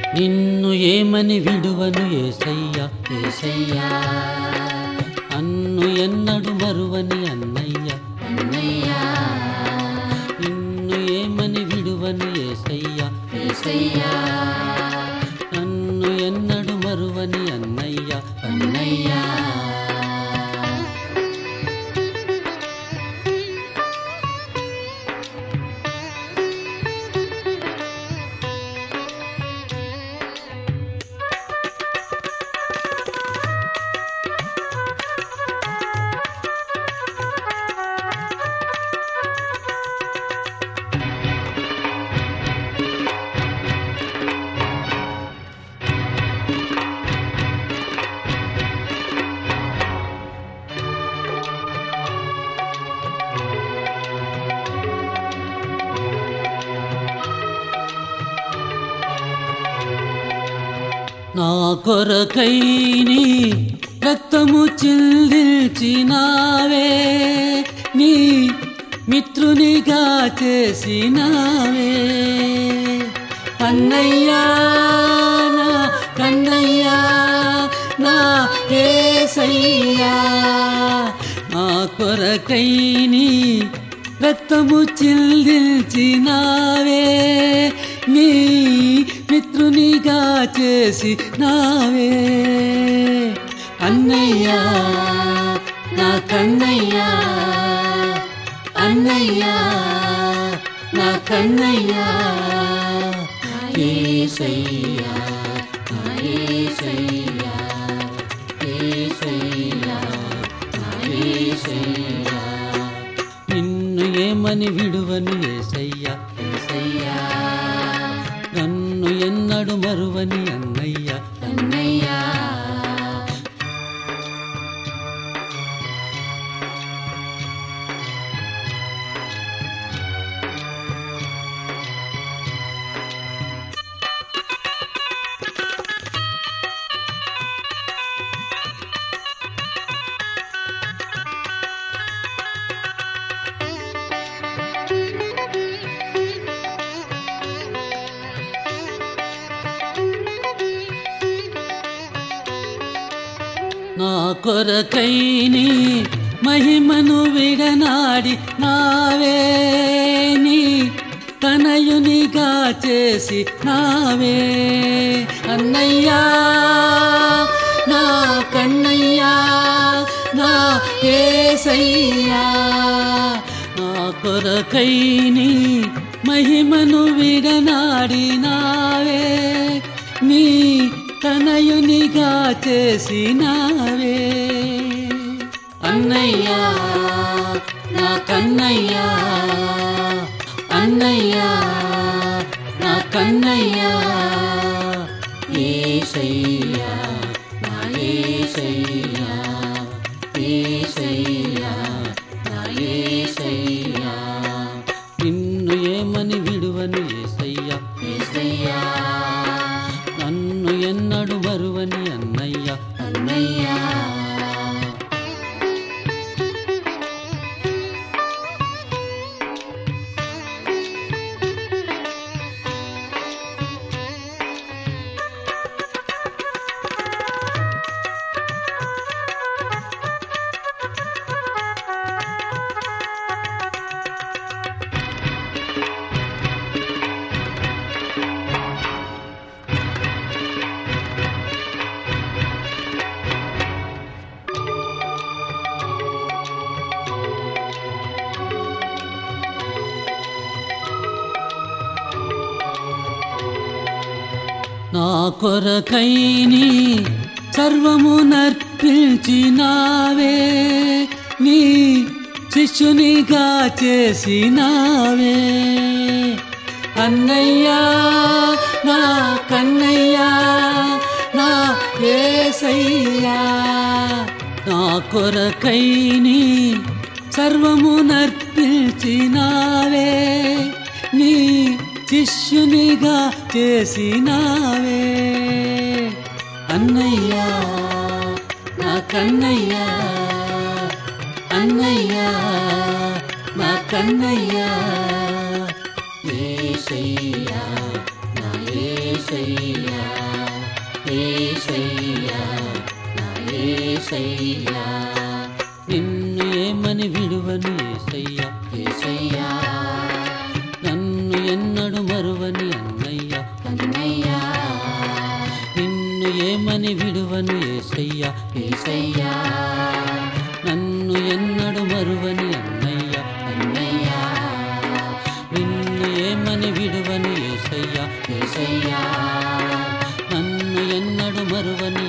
నిన్ను ఏమని విడువను ఏసయ్యా ఏసయ్యా అన్ను ఎన్నడు మరువని అన్నయ్య అన్నయ్యా నిన్ను ఏమని విడువను ఏసయ్యా ఏసయ్యా నన్ను ఎన్నడు మరువని అన్నయ్య అన్నయ్యా నా కొరకై నీ రక్తము చిందిల్చినావే నీ మిత్రునిగా చేసినావే అన్నయ్యా నా కన్నయ్యా నా ఏసయ్యా నా కొరకై నీ రక్తము చిందిల్చినావే నీ మిత్రునిగా చేసి నావే అన్నయ్యా నా కన్నయ్యా అన్నయ్యా నా కన్నయ్యా ఏసయ్యా నా ఏసయ్యా ఏసయ్యా నా ఏసయ్యా నిన్ను ఏమని విడువని ఏసయ్యా ఏసయ్యా నన్ను ఎన్నడు మరువని అన్నయ్య అన్నయ్యా నా కొరకై నీ మహిమను విడనాడి నావే నీ తనయునిగా చేసి నావే అన్నయ్యా నా కన్నయ్యా నా ఏసయ్యా నా కొరకై నీ మహిమను విడనాడి నావే నీ తనయునిగా చేసినావే అన్నయ్యా నా కన్నయ్యా అన్నయ్యా నా కన్నయ్యా ఏసయ్యా నా ఏసయ్యా ఏసయ్యా నా ఏసయ్యా నిన్ను ఏమని విడువను ఏసయ్యా ఏసయ్యా నన్ను ఎన్నడు మరువని అన్నయ్య అన్నయ్యా నా కొరకై నీ సర్వము నర్పించినావే నీ శిష్యునిగా చేసినావే అన్నయ్యా నా కన్నయ్యా నా ఏసయ్యా నా కొరకై నీ సర్వము నర్పించినావే నీ శిష్యునిగా చేసినావే అన్నయ్యా నా కన్నయ్యా అన్నయ్యా నా కన్నయ్యా ఏసయ్యా నా ఏసయ్యా ఏసయ్యా నా ఏసయ్యా నిన్ను ఏమని విడువని ఏసయ్యా ఏసయ్యా నన్ను ఎన్నడు మరువని అన్నయ్య అన్నయ్యా నిన్ను ఏమని విడువను ఏసయ్యా ఏసయ్యా నన్ను ఎన్నడు మరువని అన్నయ్య అన్నయ్యా నిన్ను ఏమని విడువని ఏసయ్యా ఏసయ్యా నన్ను ఎన్నడు మరువని